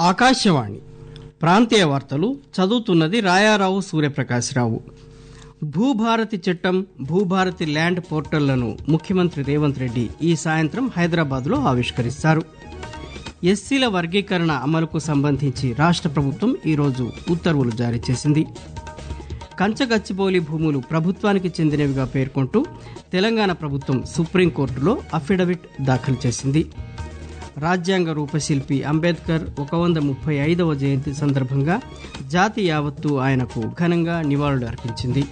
ఆకాశవాణి ప్రాంతీయ వార్తలు చదువుతున్నది రాయారావు సూర్యప్రకాశ్రావు భూభారతి చట్టం భూభారతి ల్యాండ్ పోర్టళ్లను ముఖ్యమంత్రి రేవంత్ రెడ్డి ఈ సాయంత్రం హైదరాబాద్లో ఆవిష్కరిస్తారు ఎస్సీల వర్గీకరణ అమలుకు సంబంధించి రాష్ట్ర ప్రభుత్వం ఈరోజు ఉత్తర్వులు జారీ చేసింది కంచగచ్చిబౌలి భూములు ప్రభుత్వానికి చెందినవిగా పేర్కొంటూ తెలంగాణ ప్రభుత్వం సుప్రీంకోర్టులో అఫిడవిట్ దాఖలు చేసింది రాజ్యాంగ రూపశిల్పి అంబేద్కర్ ఒక వంద ముప్పై ఐదవ జయంతి సందర్భంగా జాతి యావత్తు ఆయనకు ఘనంగా నివాళులు అర్పించింది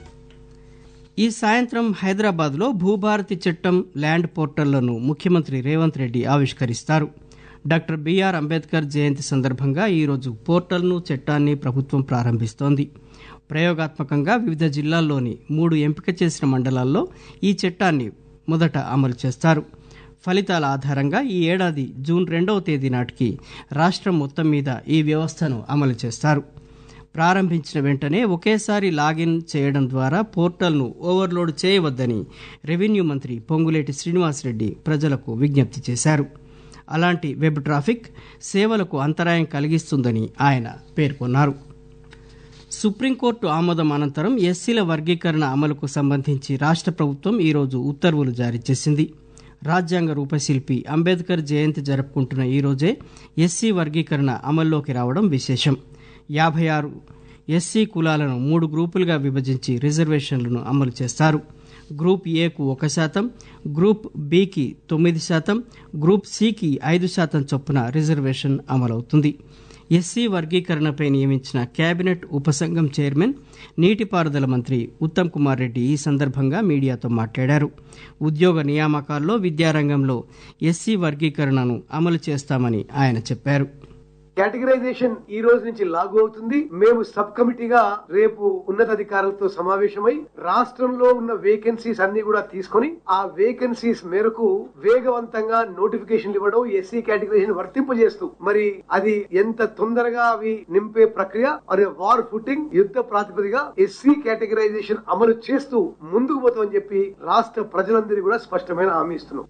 ఈ సాయంత్రం హైదరాబాద్లో భూభారతి చట్టం ల్యాండ్ పోర్టళ్లను ముఖ్యమంత్రి రేవంత్ రెడ్డి ఆవిష్కరిస్తారు డాక్టర్ బిఆర్ అంబేద్కర్ జయంతి సందర్భంగా ఈరోజు పోర్టల్ను చట్టాన్ని ప్రభుత్వం ప్రారంభిస్తోంది ప్రయోగాత్మకంగా వివిధ జిల్లాల్లోని మూడు ఎంపిక చేసిన మండలాల్లో ఈ చట్టాన్ని మొదట అమలు చేస్తారు ఫలితాల ఆధారంగా ఈ ఏడాది జూన్ రెండవ తేదీ నాటికి రాష్ట్రం మొత్తం మీద ఈ వ్యవస్థను అమలు చేస్తారు ప్రారంభించిన వెంటనే ఒకేసారి లాగిన్ చేయడం ద్వారా పోర్టల్ను ఓవర్లోడ్ చేయవద్దని రెవెన్యూ మంత్రి పొంగులేటి శ్రీనివాసరెడ్డి ప్రజలకు విజ్ఞప్తి చేశారు అలాంటి వెబ్ ట్రాఫిక్ సేవలకు అంతరాయం కలిగిస్తుందని ఆయన పేర్కొన్నారు సుప్రీంకోర్టు ఆమోదం అనంతరం ఎస్సీల వర్గీకరణ అమలుకు సంబంధించి రాష్ట్ర ప్రభుత్వం ఈరోజు ఉత్తర్వులు జారీ చేసింది రాజ్యాంగ రూపశిల్పి అంబేద్కర్ జయంతి జరుపుకుంటున్న ఈ రోజే ఎస్సీ వర్గీకరణ అమల్లోకి రావడం విశేషం యాభై ఆరు ఎస్సీ కులాలను మూడు గ్రూపులుగా విభజించి రిజర్వేషన్లను అమలు చేస్తారు గ్రూప్ ఏకు ఒక శాతం గ్రూప్ బికి తొమ్మిది శాతం గ్రూప్ సికి ఐదు శాతం చొప్పున రిజర్వేషన్ అమలవుతుంది ఎస్సీ వర్గీకరణపై నియమించిన కేబినెట్ ఉపసంఘం చైర్మన్ నీటిపారుదల మంత్రి ఉత్తమ్ కుమార్ రెడ్డి ఈ సందర్భంగా మీడియాతో మాట్లాడారు ఉద్యోగ నియామకాల్లో విద్యారంగంలో ఎస్సీ వర్గీకరణను అమలు చేస్తామని ఆయన చెప్పారు కేటగరైజేషన్ ఈ రోజు నుంచి లాగు అవుతుంది మేము సబ్ కమిటీగా రేపు ఉన్నతాధికారులతో సమావేశమై రాష్ట్రంలో ఉన్న వేకెన్సీస్ అన్ని కూడా తీసుకొని ఆ వేకెన్సీస్ మేరకు వేగవంతంగా నోటిఫికేషన్లు ఇవ్వడం ఎస్సీ కేటగరైజేషన్ వర్తింపజేస్తూ మరి అది ఎంత తొందరగా అవి నింపే ప్రక్రియ అనే వార్ ఫుటింగ్ యుద్ధ ప్రాతిపదిగా ఎస్సీ కేటగరైజేషన్ అమలు చేస్తూ ముందుకు పోతామని చెప్పి రాష్ట్ర ప్రజలందరూ కూడా స్పష్టమైన హామీ ఇస్తున్నాం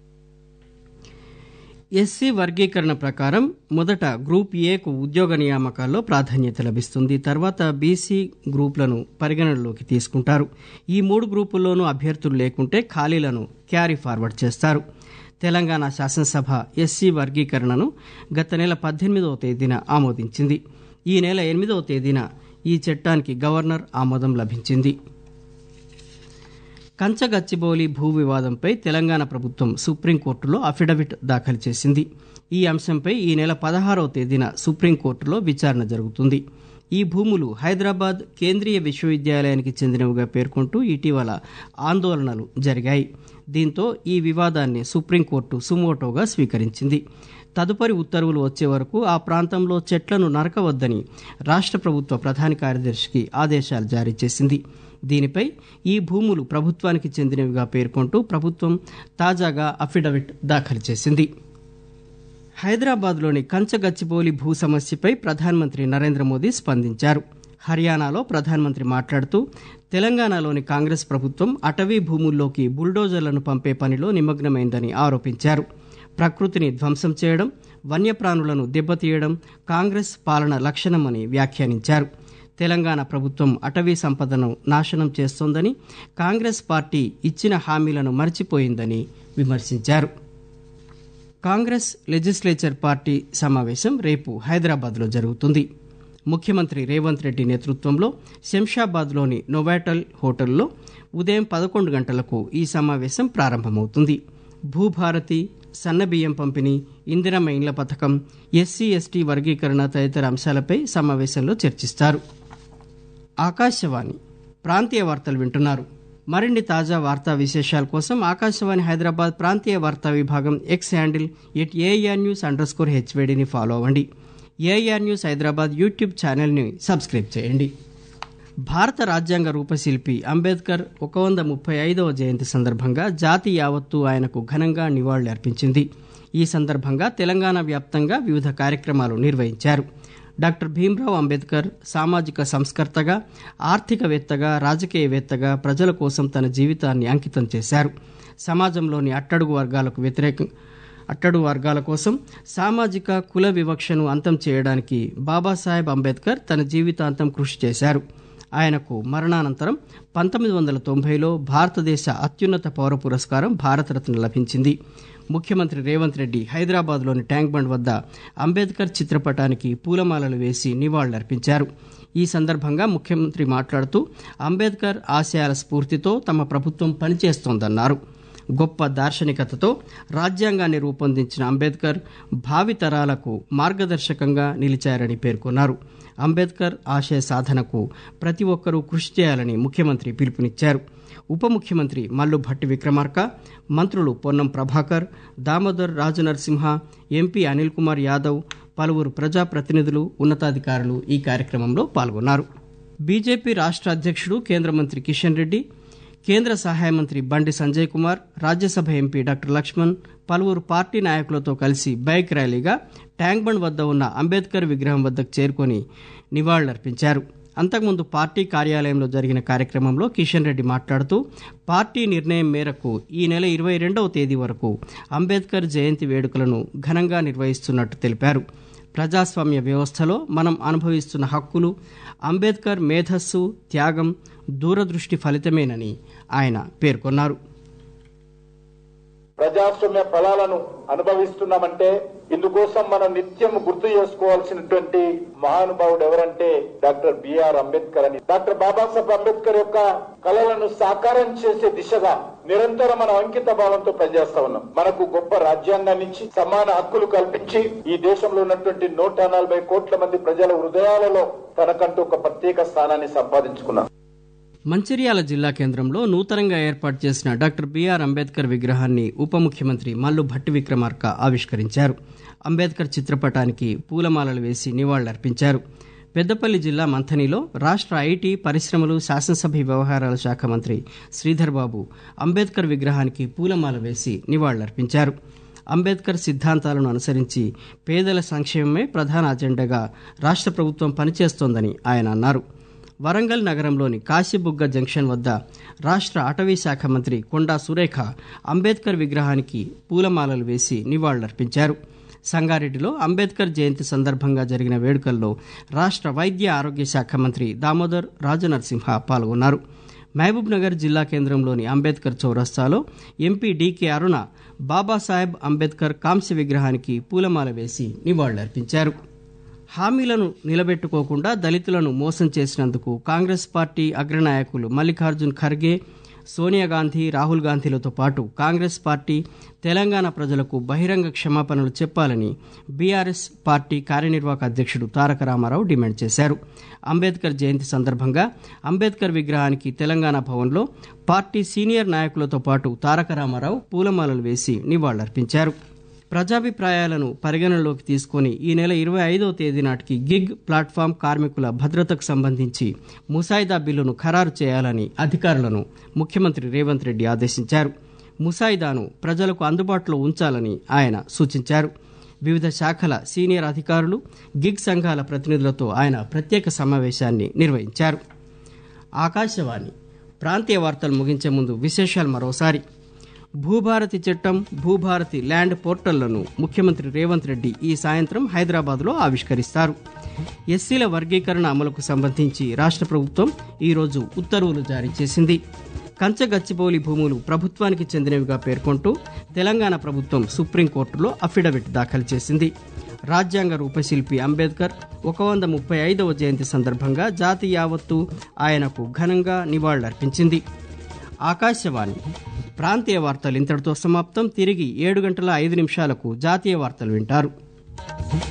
ఎస్సీ వర్గీకరణ ప్రకారం మొదట గ్రూప్ ఏకు ఉద్యోగ నియామకాల్లో ప్రాధాన్యత లభిస్తుంది తర్వాత బీసీ గ్రూపులను పరిగణనలోకి తీసుకుంటారు ఈ మూడు గ్రూపుల్లోనూ అభ్యర్థులు లేకుంటే ఖాళీలను క్యారీ ఫార్వర్డ్ చేస్తారు తెలంగాణ శాసనసభ ఎస్సీ వర్గీకరణను గత నెల పద్దెనిమిదవ తేదీన ఆమోదించింది ఈ నెల ఎనిమిదవ తేదీన ఈ చట్టానికి గవర్నర్ ఆమోదం లభించింది కంచగచ్చిబౌలి భూ వివాదంపై తెలంగాణ ప్రభుత్వం సుప్రీంకోర్టులో అఫిడవిట్ దాఖలు చేసింది ఈ అంశంపై ఈ నెల పదహారవ తేదీన సుప్రీంకోర్టులో విచారణ జరుగుతుంది ఈ భూములు హైదరాబాద్ కేంద్రీయ విశ్వవిద్యాలయానికి చెందినవిగా పేర్కొంటూ ఇటీవల ఆందోళనలు జరిగాయి దీంతో ఈ వివాదాన్ని సుప్రీంకోర్టు సుమోటోగా స్వీకరించింది తదుపరి ఉత్తర్వులు వచ్చే వరకు ఆ ప్రాంతంలో చెట్లను నరకవద్దని రాష్ట్ర ప్రభుత్వ ప్రధాన కార్యదర్శికి ఆదేశాలు జారీ చేసింది దీనిపై ఈ భూములు ప్రభుత్వానికి చెందినవిగా పేర్కొంటూ ప్రభుత్వం తాజాగా అఫిడవిట్ దాఖలు చేసింది హైదరాబాద్లోని కంచగచ్చిబౌలి భూ సమస్యపై ప్రధానమంత్రి నరేంద్ర మోదీ స్పందించారు హర్యానాలో ప్రధానమంత్రి మాట్లాడుతూ తెలంగాణలోని కాంగ్రెస్ ప్రభుత్వం అటవీ భూముల్లోకి బుల్డోజర్లను పంపే పనిలో నిమగ్నమైందని ఆరోపించారు ప్రకృతిని ధ్వంసం చేయడం వన్యప్రాణులను దెబ్బతీయడం కాంగ్రెస్ పాలన లక్షణమని వ్యాఖ్యానించారు తెలంగాణ ప్రభుత్వం అటవీ సంపదను నాశనం చేస్తోందని కాంగ్రెస్ పార్టీ ఇచ్చిన హామీలను మర్చిపోయిందని విమర్శించారు కాంగ్రెస్ లెజిస్లేచర్ పార్టీ సమావేశం రేపు హైదరాబాద్లో జరుగుతుంది ముఖ్యమంత్రి రేవంత్ రెడ్డి నేతృత్వంలో శంషాబాద్లోని నొవాటల్ హోటల్లో ఉదయం పదకొండు గంటలకు ఈ సమావేశం ప్రారంభమవుతుంది భూభారతి సన్నబియ్యం పంపిణీ ఇందిరమ్మ ఇండ్ల పథకం ఎస్సీ ఎస్టీ వర్గీకరణ తదితర అంశాలపై సమావేశంలో చర్చిస్తారు ఆకాశవాణి ప్రాంతీయ వార్తలు వింటున్నారు మరిన్ని తాజా వార్తా విశేషాల కోసం ఆకాశవాణి హైదరాబాద్ ప్రాంతీయ వార్తా విభాగం X handle at AR news under score హెచ్వేడిని ఫాలో అవ్వండి ఏఆర్ న్యూస్ హైదరాబాద్ యూట్యూబ్ ఛానల్ని సబ్స్క్రైబ్ చేయండి భారత రాజ్యాంగ రూపశిల్పి అంబేద్కర్ ఒక వంద ముప్పై ఐదవ జయంతి సందర్భంగా జాతి యావత్తు ఆయనకు ఘనంగా నివాళులు అర్పించింది ఈ సందర్భంగా తెలంగాణ వ్యాప్తంగా వివిధ కార్యక్రమాలు నిర్వహించారు డాక్టర్ భీమ్రావ్ అంబేద్కర్ సామాజిక సంస్కర్తగా ఆర్థికవేత్తగా రాజకీయవేత్తగా ప్రజల కోసం తన జీవితాన్ని అంకితం చేశారు సమాజంలోని అట్టడుగు వర్గాలకు వ్యతిరేక అట్టడు వర్గాల కోసం సామాజిక కుల వివక్షను అంతం చేయడానికి బాబాసాహెబ్ అంబేద్కర్ తన జీవితాంతం కృషి చేశారు ఆయనకు మరణానంతరం పంతొమ్మిది వందల తొంభైలో భారతదేశ అత్యున్నత పౌర పురస్కారం భారతరత్న లభించింది ముఖ్యమంత్రి రేవంత్ రెడ్డి హైదరాబాద్లోని ట్యాంక్ బండ్ వద్ద అంబేద్కర్ చిత్రపటానికి పూలమాలలు వేసి నివాళులర్పించారు ఈ సందర్భంగా ముఖ్యమంత్రి మాట్లాడుతూ అంబేద్కర్ ఆశయాల స్ఫూర్తితో తమ ప్రభుత్వం పనిచేస్తోందన్నారు గొప్ప దార్శనికతతో రాజ్యాంగాన్ని రూపొందించిన అంబేద్కర్ భావితరాలకు మార్గదర్శకంగా నిలిచారని పేర్కొన్నారు అంబేద్కర్ ఆశయ సాధనకు ప్రతి ఒక్కరూ కృషి చేయాలని ముఖ్యమంత్రి పిలుపునిచ్చారు ఉప ముఖ్యమంత్రి మల్లు భట్టి విక్రమార్క మంత్రులు పొన్నం ప్రభాకర్ దామోదర్ రాజనరసింహ ఎంపీ అనిల్ కుమార్ యాదవ్ పలువురు ప్రజాప్రతినిధులు ఉన్నతాధికారులు ఈ కార్యక్రమంలో పాల్గొన్నారు బీజేపీ రాష్ట్ర అధ్యక్షుడు కేంద్ర మంత్రి కిషన్ రెడ్డి కేంద్ర సహాయ మంత్రి బండి సంజయ్ కుమార్ రాజ్యసభ ఎంపీ డాక్టర్ లక్ష్మణ్ పలువురు పార్టీ నాయకులతో కలిసి బైక్ ర్యాలీగా ట్యాంక్ బండ్ వద్ద ఉన్న అంబేద్కర్ విగ్రహం వద్దకు చేరుకొని నివాళులర్పించారు అంతకుముందు పార్టీ కార్యాలయంలో జరిగిన కార్యక్రమంలో కిషన్ రెడ్డి మాట్లాడుతూ పార్టీ నిర్ణయం మేరకు ఈ నెల ఇరవై రెండవ తేదీ వరకు అంబేద్కర్ జయంతి వేడుకలను ఘనంగా నిర్వహిస్తున్నట్టు తెలిపారు ప్రజాస్వామ్య వ్యవస్థలో మనం అనుభవిస్తున్న హక్కులు అంబేద్కర్ మేధస్సు త్యాగం దూరదృష్టి ఫలితమేనని ఆయన పేర్కొన్నారు ప్రజాస్వామ్య ఫలాలను అనుభవిస్తున్నామంటే ఇందుకోసం మనం నిత్యం గుర్తు చేసుకోవాల్సినటువంటి మహానుభావుడు ఎవరంటే డాక్టర్ బిఆర్ అంబేద్కర్ అని డాక్టర్ బాబాసాహెబ్ అంబేద్కర్ యొక్క కళలను సాకారం చేసే దిశగా నిరంతరం మనం అంకిత భావంతో పనిచేస్తా ఉన్నాం మనకు గొప్ప రాజ్యాంగాన్ని ఇచ్చి సమాన హక్కులు కల్పించి ఈ దేశంలో ఉన్నటువంటి నూట నలభై కోట్ల మంది ప్రజల హృదయాలలో తనకంటూ ఒక ప్రత్యేక స్థానాన్ని సంపాదించుకున్నాం మంచిర్యాల జిల్లా కేంద్రంలో నూతనంగా ఏర్పాటు చేసిన డాక్టర్ బిఆర్ అంబేద్కర్ విగ్రహాన్ని ఉప ముఖ్యమంత్రి మల్లు భట్టి విక్రమార్క ఆవిష్కరించారు అంబేద్కర్ చిత్రపటానికి పూలమాలలు వేసి నివాళులర్పించారు పెద్దపల్లి జిల్లా మంథనిలో రాష్ట్ర ఐటీ పరిశ్రమలు శాసనసభ వ్యవహారాల శాఖ మంత్రి శ్రీధర్ బాబు అంబేద్కర్ విగ్రహానికి పూలమాల వేసి నివాళులర్పించారు అంబేద్కర్ సిద్ధాంతాలను అనుసరించి పేదల సంక్షేమమే ప్రధాన అజెండాగా రాష్ట్ర ప్రభుత్వం పనిచేస్తోందని ఆయన అన్నారు వరంగల్ నగరంలోని కాశీబుగ్గ జంక్షన్ వద్ద రాష్ట్ర అటవీ శాఖ మంత్రి కొండా సురేఖ అంబేద్కర్ విగ్రహానికి పూలమాలలు వేసి నివాళులర్పించారు సంగారెడ్డిలో అంబేద్కర్ జయంతి సందర్భంగా జరిగిన వేడుకల్లో రాష్ట్ర వైద్య ఆరోగ్య శాఖ మంత్రి దామోదర్ రాజనరసింహ పాల్గొన్నారు మహబూబ్ నగర్ జిల్లా కేంద్రంలోని అంబేద్కర్ చౌరస్తాలో ఎంపీ డీకే అరుణ బాబాసాహెబ్ అంబేద్కర్ కాంస్య విగ్రహానికి పూలమాల వేసి నివాళులర్పించారు హామీలను నిలబెట్టుకోకుండా దళితులను మోసం చేసినందుకు కాంగ్రెస్ పార్టీ అగ్రనాయకులు మల్లికార్జున్ ఖర్గే సోనియా గాంధీ రాహుల్ గాంధీలతో పాటు కాంగ్రెస్ పార్టీ తెలంగాణ ప్రజలకు బహిరంగ క్షమాపణలు చెప్పాలని బీఆర్ఎస్ పార్టీ కార్యనిర్వాహక అధ్యక్షుడు తారక రామారావు డిమాండ్ చేశారు అంబేద్కర్ జయంతి సందర్భంగా అంబేద్కర్ విగ్రహానికి తెలంగాణ భవన్లో పార్టీ సీనియర్ నాయకులతో పాటు తారక రామారావు పూలమాలలు వేసి నివాళులర్పించారు ప్రజాభిప్రాయాలను పరిగణనలోకి తీసుకొని ఈ నెల ఇరవై ఐదవ తేదీ నాటికి గిగ్ ప్లాట్ఫామ్ కార్మికుల భద్రతకు సంబంధించి ముసాయిదా బిల్లును ఖరారు చేయాలని అధికారులను ముఖ్యమంత్రి రేవంత్ రెడ్డి ఆదేశించారు ముసాయిదాను ప్రజలకు అందుబాటులో ఉంచాలని ఆయన సూచించారు వివిధ శాఖల సీనియర్ అధికారులు గిగ్ సంఘాల ప్రతినిధులతో ఆయన ప్రత్యేక సమావేశాన్ని నిర్వహించారు ఆకాశవాణి ప్రాంతీయ వార్తలు ముగించే ముందు విశేషాలు మరోసారి భూభారతి చట్టం భూభారతి ల్యాండ్ పోర్టళ్లను ముఖ్యమంత్రి రేవంత్ రెడ్డి ఈ సాయంత్రం హైదరాబాద్లో ఆవిష్కరిస్తారు ఎస్సీల వర్గీకరణ అమలుకు సంబంధించి రాష్ట్ర ప్రభుత్వం ఈరోజు ఉత్తర్వులు జారీ చేసింది కంచగచ్చిబౌలి భూములు ప్రభుత్వానికి చెందినవిగా పేర్కొంటూ తెలంగాణ ప్రభుత్వం సుప్రీంకోర్టులో అఫిడవిట్ దాఖలు చేసింది రాజ్యాంగ రూపశిల్పి అంబేద్కర్ ఒక వంద ముప్పై ఐదవ జయంతి సందర్భంగా జాతి యావత్తు ఆయనకు ఘనంగా నివాళులర్పించింది ఆకాశవాణి ప్రాంతీయ వార్తలు ఇంతటితో సమాప్తం తిరిగి ఏడు గంటల ఐదు నిమిషాలకు జాతీయ వార్తలు వింటారు